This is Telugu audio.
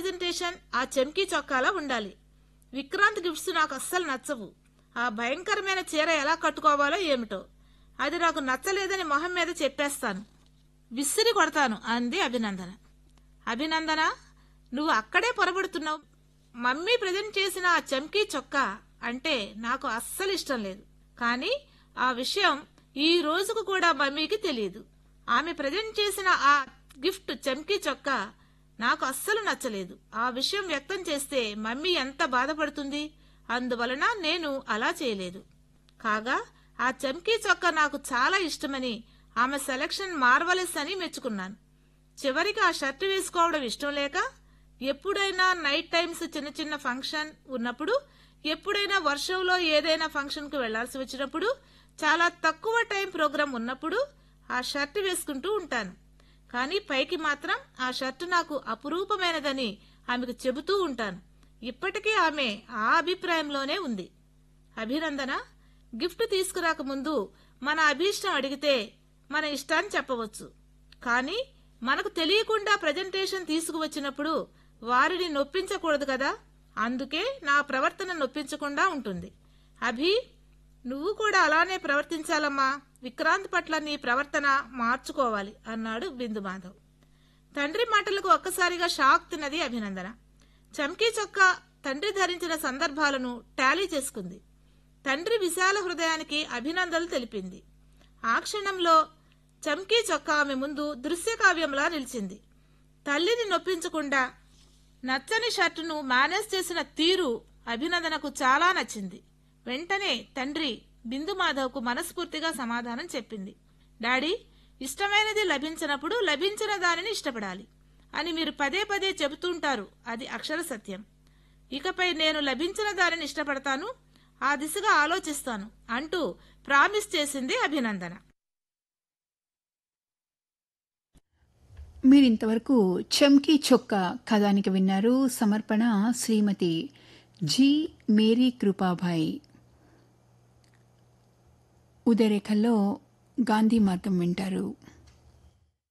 ప్రజెంటేషన్ ఆ చెంకీ చొక్కాలా ఉండాలి విక్రాంత్ గిఫ్ట్స్ నాకు అస్సలు నచ్చవు ఆ భయంకరమైన చీర ఎలా కట్టుకోవాలో ఏమిటో అది నాకు నచ్చలేదని మొహం మీద చెప్పేస్తాను విసిరి కొడతాను అంది అభినందన అభినందన నువ్వు అక్కడే పొరబడుతున్నావు మమ్మీ ప్రజెంట్ చేసిన ఆ చమ్కీ చొక్కా అంటే నాకు అస్సలు ఇష్టం లేదు కానీ ఆ విషయం ఈ రోజుకు కూడా మమ్మీకి తెలియదు ఆమె ప్రజెంట్ చేసిన ఆ గిఫ్ట్ చమ్కీ చొక్కా నాకు అస్సలు నచ్చలేదు ఆ విషయం వ్యక్తం చేస్తే మమ్మీ ఎంత బాధపడుతుంది అందువలన నేను అలా చేయలేదు కాగా ఆ చమ్కీ చొక్కా నాకు చాలా ఇష్టమని ఆమె సెలక్షన్ మార్వలెస్ అని మెచ్చుకున్నాను చివరికి ఆ షర్ట్ వేసుకోవడం ఇష్టం లేక ఎప్పుడైనా నైట్ టైమ్స్ చిన్న చిన్న ఫంక్షన్ ఉన్నప్పుడు ఎప్పుడైనా వర్షంలో ఏదైనా ఫంక్షన్ కు వెళ్లాల్సి వచ్చినప్పుడు చాలా తక్కువ టైం ప్రోగ్రాం ఉన్నప్పుడు ఆ షర్ట్ వేసుకుంటూ ఉంటాను కానీ పైకి మాత్రం ఆ షర్ట్ నాకు అపురూపమైనదని ఆమెకు చెబుతూ ఉంటాను ఇప్పటికీ ఆమె ఆ అభిప్రాయంలోనే ఉంది అభినందన గిఫ్ట్ తీసుకురాక ముందు మన అభీష్టం అడిగితే మన ఇష్టాన్ని చెప్పవచ్చు కానీ మనకు తెలియకుండా ప్రజెంటేషన్ తీసుకువచ్చినప్పుడు వారిని నొప్పించకూడదు కదా అందుకే నా ప్రవర్తన నొప్పించకుండా ఉంటుంది అభి నువ్వు కూడా అలానే ప్రవర్తించాలమ్మా విక్రాంత్ పట్ల నీ ప్రవర్తన మార్చుకోవాలి అన్నాడు బిందు మాధవ్ తండ్రి మాటలకు ఒక్కసారిగా షాక్ తిన్నది అభినందన చమ్కీ చొక్క తండ్రి ధరించిన సందర్భాలను టాలీ చేసుకుంది తండ్రి విశాల హృదయానికి అభినందనలు తెలిపింది ఆ క్షణంలో చమ్కీ చొక్కా ఆమె ముందు దృశ్యకావ్యంలా నిలిచింది తల్లిని నొప్పించకుండా నచ్చని షర్టును మేనేజ్ చేసిన తీరు అభినందనకు చాలా నచ్చింది వెంటనే తండ్రి బిందు మాధవ్కు మనస్ఫూర్తిగా సమాధానం చెప్పింది డాడీ ఇష్టమైనది లభించినప్పుడు లభించిన దానిని ఇష్టపడాలి అని మీరు పదే పదే చెబుతుంటారు అది అక్షర సత్యం ఇకపై నేను లభించిన దానిని ఇష్టపడతాను ఆ దిశగా ఆలోచిస్తాను అంటూ ప్రామిస్ చేసింది అభినందన మీరింతవరకు చమ్కీ చొక్క కథానికి విన్నారు సమర్పణ శ్రీమతి జి మేరీ కృపాభాయ్ ఉదయరేఖల్లో గాంధీ మార్గం వింటారు